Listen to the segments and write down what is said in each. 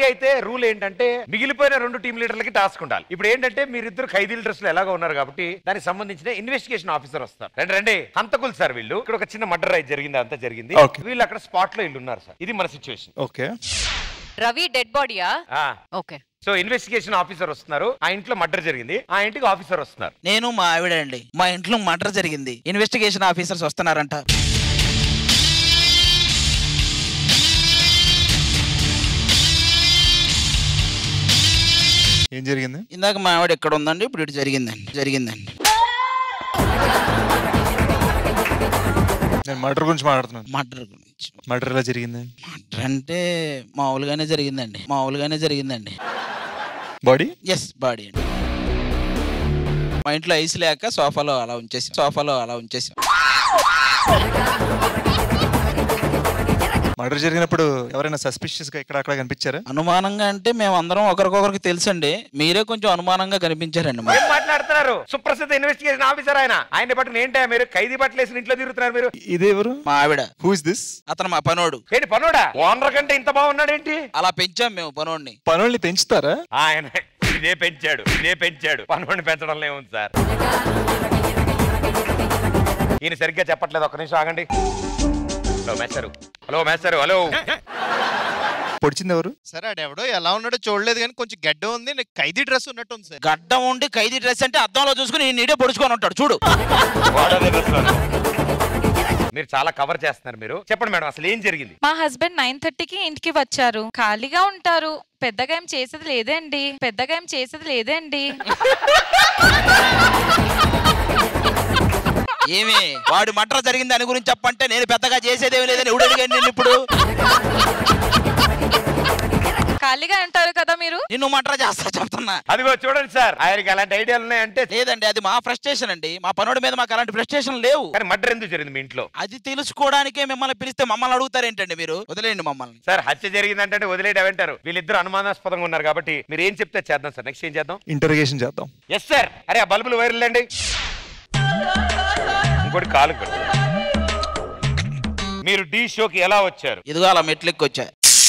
అయితే రూల్ ఏంటంటే మిగిలిపోయిన రెండు టీం లీడర్లకి టాస్క్ ఉండాలి ఇప్పుడు ఏంటంటే మీరిద్దరు ఖైదీల డ్రెస్ లో ఎలాగో ఉన్నారు కాబట్టి దానికి సంబంధించిన ఇన్వెస్టిగేషన్ ఆఫీసర్ వస్తారు రండి రండి హంతకులు సార్ వీళ్ళు ఇక్కడ ఒక చిన్న మర్డర్ అయితే జరిగింది అంతా జరిగింది Okay. వీళ్ళు అక్కడ స్పాట్ లో ఇల్లు ఉన్నారు సార్ ఇది మన సిచ్యువేషన్ ఓకే రవి డెడ్ బాడీయా ఓకే సో ఇన్వెస్టిగేషన్ ఆఫీసర్ వస్తున్నారు ఆ ఇంట్లో మర్డర్ జరిగింది ఆ ఇంటికి ఆఫీసర్ వస్తున్నారు నేను మా ఆవిడ అండి మా ఇంట్లో మర్డర్ జరిగింది ఇన్వెస్టిగేషన్ ఆఫీసర్స్ వస్తున్నారంట ఏం జరిగింది ఇందాక మా ఆవిడ ఎక్కడ ఉందండి ఇప్పుడు ఇటు జరిగిందండి జరిగిందండి నేను మర్డర్ గురించి మాట్లాడుతున్నాను మర్డర్ గురించి మర్డర్ ఎలా జరిగింది మర్డర్ అంటే మామూలుగానే జరిగిందండి మామూలుగానే జరిగిందండి బాడీ ఎస్ బాడీ అండి మా ఇంట్లో ఐస్ లేక సోఫాలో అలా ఉంచేసి సోఫాలో అలా ఉంచేసి మర్డర్ జరిగినప్పుడు ఎవరైనా సస్పిషియస్ గా ఇక్కడ అక్కడ కనిపించారా అనుమానంగా అంటే మేము అందరం ఒకరికొకరికి తెలుసండి మీరే కొంచెం అనుమానంగా కనిపించారండి మాకు. ఏం మాట్లాడుతున్నారు సుప్రసిద్ధ ఇన్వెస్టిగేషన్ ఆఫీసర్ ఆయన ఆయన బట్టలు ఏంటా మీరు ఖైదీ బట్టలు వేసిన ఇంట్లో తిరుగుతున్నారు మీరు ఇది ఎవరు మా ఆవిడ హూ ఇస్ దిస్ అతను మా పనోడు ఏంటి పనోడా ఓనర్ కంటే ఇంత బాగున్నాడేంటి అలా పెంచాం మేము పనోడిని పనుల్ని పెంచుతారా ఆయన ఇదే పెంచాడు ఇదే పెంచాడు పనుని పెంచడం ఏముంది సార్ ఈయన సరిగ్గా చెప్పట్లేదు ఒక్క నిమిషం ఆగండి హలో మేస్టారు హలో మేస్టారు హలో పొడిచింది ఎవరు సరే ఆడెవడో ఎలా ఉన్నాడో చూడలేదు కానీ కొంచెం గడ్డ ఉంది నీకు ఖైదీ డ్రెస్ ఉన్నట్టు ఉంది సార్ గడ్డం ఉండి ఖైదీ డ్రెస్ అంటే అద్దంలో చూసుకుని ఈ నీడే పొడుచుకొని ఉంటాడు చూడు వాడదే డ్రెస్లోనే. మీరు చాలా కవర్ చేస్తున్నారు మీరు చెప్పండి మేడం అసలు ఏం జరిగింది మా హస్బెండ్ నైన్ థర్టీకి ఇంటికి వచ్చారు ఖాళీగా ఉంటారు పెద్దగా ఏం చేసేది లేదండి పెద్దగా ఏం చేసేది లేదండి ఏమి వాడు మటర్ జరిగింది దాని గురించి చెప్పంటే నేను పెద్దగా చేసేదేమి లేదని ఎవడు అడిగాను నేను ఇప్పుడు ఖాళీగా ఉంటారు కదా మీరు నిన్ను మటర్ చేస్తా చెప్తున్నా అదిగో చూడండి సార్ ఆయనకి అలాంటి ఐడియాలు ఉన్నాయంటే లేదండి అది మా ఫ్రస్ట్రేషన్ అండి మా పనుడి మీద మాకు అలాంటి ఫ్రస్ట్రేషన్ లేవు కానీ మర్డర్ ఎందుకు జరిగింది మీ ఇంట్లో అది తెలుసుకోవడానికే మిమ్మల్ని పిలిస్తే మమ్మల్ని అడుగుతారేంటండి మీరు వదిలేయండి మమ్మల్ని సార్ హత్య జరిగిందంటే వదిలేయమంటారు వీళ్ళిద్దరు అనుమానాస్పదంగా ఉన్నారు కాబట్టి మీరు ఏం చెప్తే చేద్దాం సార్ నెక్స్ట్ ఏం చేద్దాం ఇంటర్గేషన్ చేద్దాం ఎస్ సార్ అరే ఆ బల్బులు వైర్లండి ఇంకోటి కాలు పెట్టు. మీరు డి షోకి ఎలా వచ్చారు ఇదిగో అలా మెట్లెక్కి వచ్చా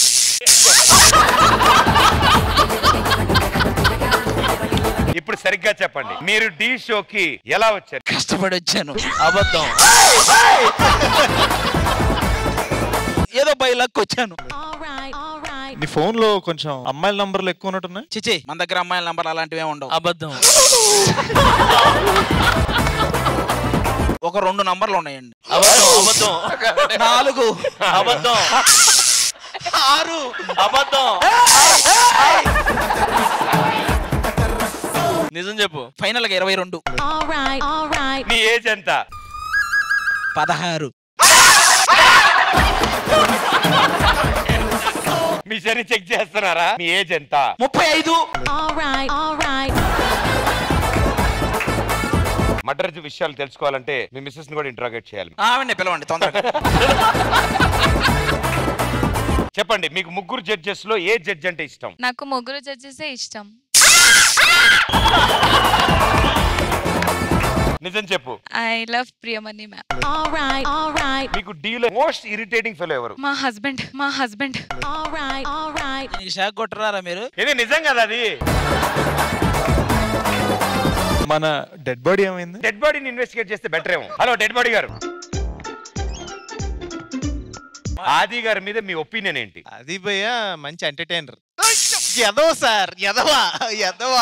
ఇప్పుడు సరిగ్గా చెప్పండి మీరు డి షోకి ఎలా వచ్చారు కష్టపడి వచ్చాను అబద్ధం ఏదో బై లక్ వచ్చాను నీ ఫోన్ లో కొంచెం అమ్మాయిల నంబర్లు ఎక్కువ ఉన్నట్టున్నాయి చిచి మన దగ్గర అమ్మాయిల నంబర్ అలాంటివి ఏమి ఉండవు అబద్ధం ఒక రెండు నంబర్లు ఉన్నాయండి అబద్ధం అబద్ధం నాలుగు అబద్ధం ఆరు అబద్ధం నిజం చెప్పు ఫైనల్ గా ఇరవై రెండు మీ ఏజ్ ఎంత పదహారు మీ శని చెక్ చేస్తున్నారా మీ ఏజ్ ఎంత ముప్పై ఐదు మర్డర్ విషయాలు తెలుసుకోవాలంటే మీ మిస్సెస్ ని కూడా ఇంట్రాగేట్ చేయాలి ఆవిడ పిలవండి తొందరగా చెప్పండి మీకు ముగ్గురు జడ్జెస్ లో ఏ జడ్జ్ అంటే ఇష్టం నాకు ముగ్గురు జడ్జెసే ఇష్టం నిజం చెప్పు ఐ లవ్ ప్రియమణి మ్యామ్ మీకు డీలో మోస్ట్ ఇరిటేటింగ్ ఫెలో ఎవరు మా హస్బెండ్ మా హస్బెండ్ నీకు షాక్ కొట్టరారా మీరు ఇది నిజం కదా అది మన డెడ్ బాడీ ఏమైంది డెడ్ బాడీని ఇన్వెస్టిగేట్ చేస్తే బెటర్ ఏమో హలో డెడ్ బాడీ గారు ఆది గారి మీద మీ ఒపీనియన్ ఏంటి అది భయ్య మంచి ఎంటర్టైనర్ ఎదవ సార్ ఎదవా ఎదవా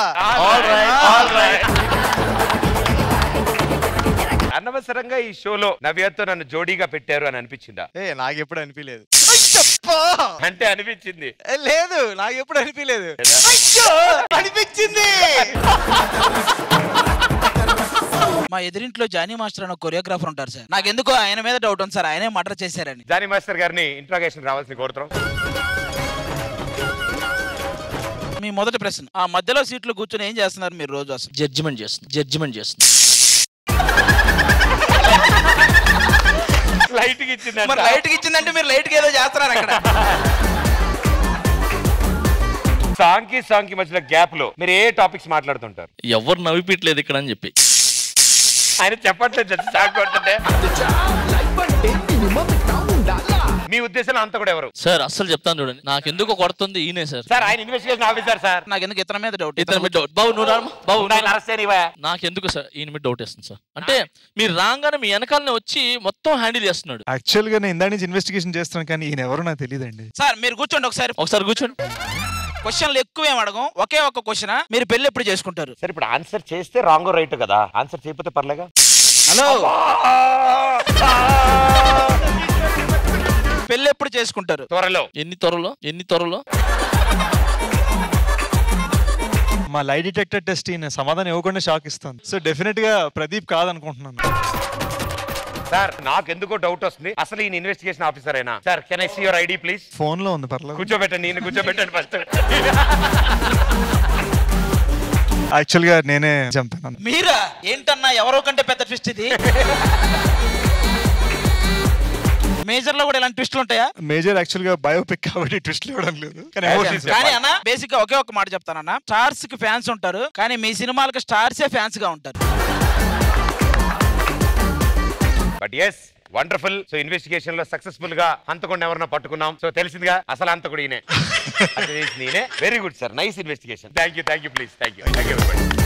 అనవసరంగా ఈ షోలో నవ్యతో నన్ను జోడీగా పెట్టారు అని అనిపించిందా ఏ నాకు ఎప్పుడు అనిపించలేదు అంటే అనిపించింది లేదు నాకు ఎప్పుడు అనిపించలేదు అనిపించింది మా ఎదురింట్లో జానీ మాస్టర్ అన్న కొరియోగ్రాఫర్ ఉంటారు సార్ నాకు ఎందుకో ఆయన మీద డౌట్ ఉంది సార్ ఆయనే మర్డర్ చేశారని జానీ మాస్టర్ గారిని ఇంట్రాగేషన్ రావాల్సింది కోరుతున్నాం మీ మొదటి ప్రశ్న ఆ మధ్యలో సీట్లు కూర్చొని ఏం చేస్తున్నారు మీరు రోజు అసలు జడ్జిమెంట్ చేస్తుంది జడ్జిమెంట్ చేస్తుంది లైట్ కి ఇచ్చింది మరి లైట్ ఇచ్చిందంటే మీరు లైట్ ఏదో చేస్తున్నారు అక్కడ సాంగ్ కి సాంగ్ కి మధ్యలో గ్యాప్ లో మీరు ఏ టాపిక్స్ మాట్లాడుతుంటారు ఎవరు నవ్విపెట్టలేదు ఇక్కడ అని చెప్పి ఆయన చెప్పట్లేదు జడ్జి సాంగ్ కొడుతుంటే మీ ఉద్దేశం ఉద్దేశంలో అంత కూడా ఎవరు సార్ అస్సలు చెప్తాను చూడండి నాకు ఎందుకు కొడుతుంది ఈయనే సార్ సార్ ఆయన ఇన్వెస్టిగేషన్ ఆఫీసర్ సార్ నాకు ఎందుకు ఇతని మీద డౌట్ ఇతని మీద డౌట్ బాబు నువ్వు రామ్మా. బాబు నువ్వు ఆయన అరెస్ట్ చేయనివా? నాకు ఎందుకు సార్ ఈయన మీద డౌట్ వేస్తుంది సార్ అంటే మీరు రాగానే మీ వెనకాలనే వచ్చి మొత్తం హ్యాండిల్ చేస్తున్నాడు యాక్చువల్ గా నేను ఇందా నుంచి ఇన్వెస్టిగేషన్ చేస్తున్నాను కానీ ఈయన ఎవరో నాకు తెలియదండి సార్ మీరు కూర్చోండి ఒకసారి ఒకసారి కూర్చోండి క్వశ్చన్లు ఎక్కువ ఏం అడగం ఒకే ఒక్క క్వశ్చన్ మీరు పెళ్లి ఎప్పుడు చేసుకుంటారు సరే ఇప్పుడు ఆన్సర్ చేస్తే రాంగ్ రైట్ కదా ఆన్సర్ చేయకపోతే పర్లేగా హలో పెళ్లి ఎప్పుడు చేసుకుంటారు త్వరలో ఎన్ని త్వరలో ఎన్ని త్వరలో మా లై డిటెక్టర్ టెస్ట్ ఈయన సమాధానం ఇవ్వకుండా షాక్ ఇస్తుంది సో డెఫినెట్ గా ప్రదీప్ కాదనుకుంటున్నాను సార్ నాకు ఎందుకో డౌట్ వస్తుంది అసలు ఈయన ఇన్వెస్టిగేషన్ ఆఫీసర్ అయినా sir can I see your ID please phone లో ఉంది పర్లేదు కూర్చోబెట్టండి నేను కూర్చోబెట్టండి ఫస్ట్ యాక్చువల్ గా నేనే చంపాను మీరా ఏంటన్నా ఎవరో కంటే పెద్ద ట్విస్ట్ ఇది మేజర్ లో కూడా ఇలాంటి ట్విస్టులు ఉంటాయా మేజర్ యాక్చువల్ గా బయోపిక్ కాబట్టి ట్విస్ట్ ఇవ్వడం లేదు కానీ emotions కానీ చెప్పాలి. అన్న బేసిక్ గా ఒకే ఒక మాట చెప్తానన్న స్టార్స్ కి ఫ్యాన్స్ ఉంటారు కానీ మీ సినిమాలకు స్టార్సే ఫ్యాన్స్ గా ఉంటారు but yes wonderful so investigation లో సక్సెస్ఫుల్ గా హంతకుండా ఎవరన్నా పట్టుకున్నాం సో తెలిసిందిగా అసలు హంతకుడు ఈయనే అసలు ఈయనే very good sir nice investigation thank you thank you please thank you thank you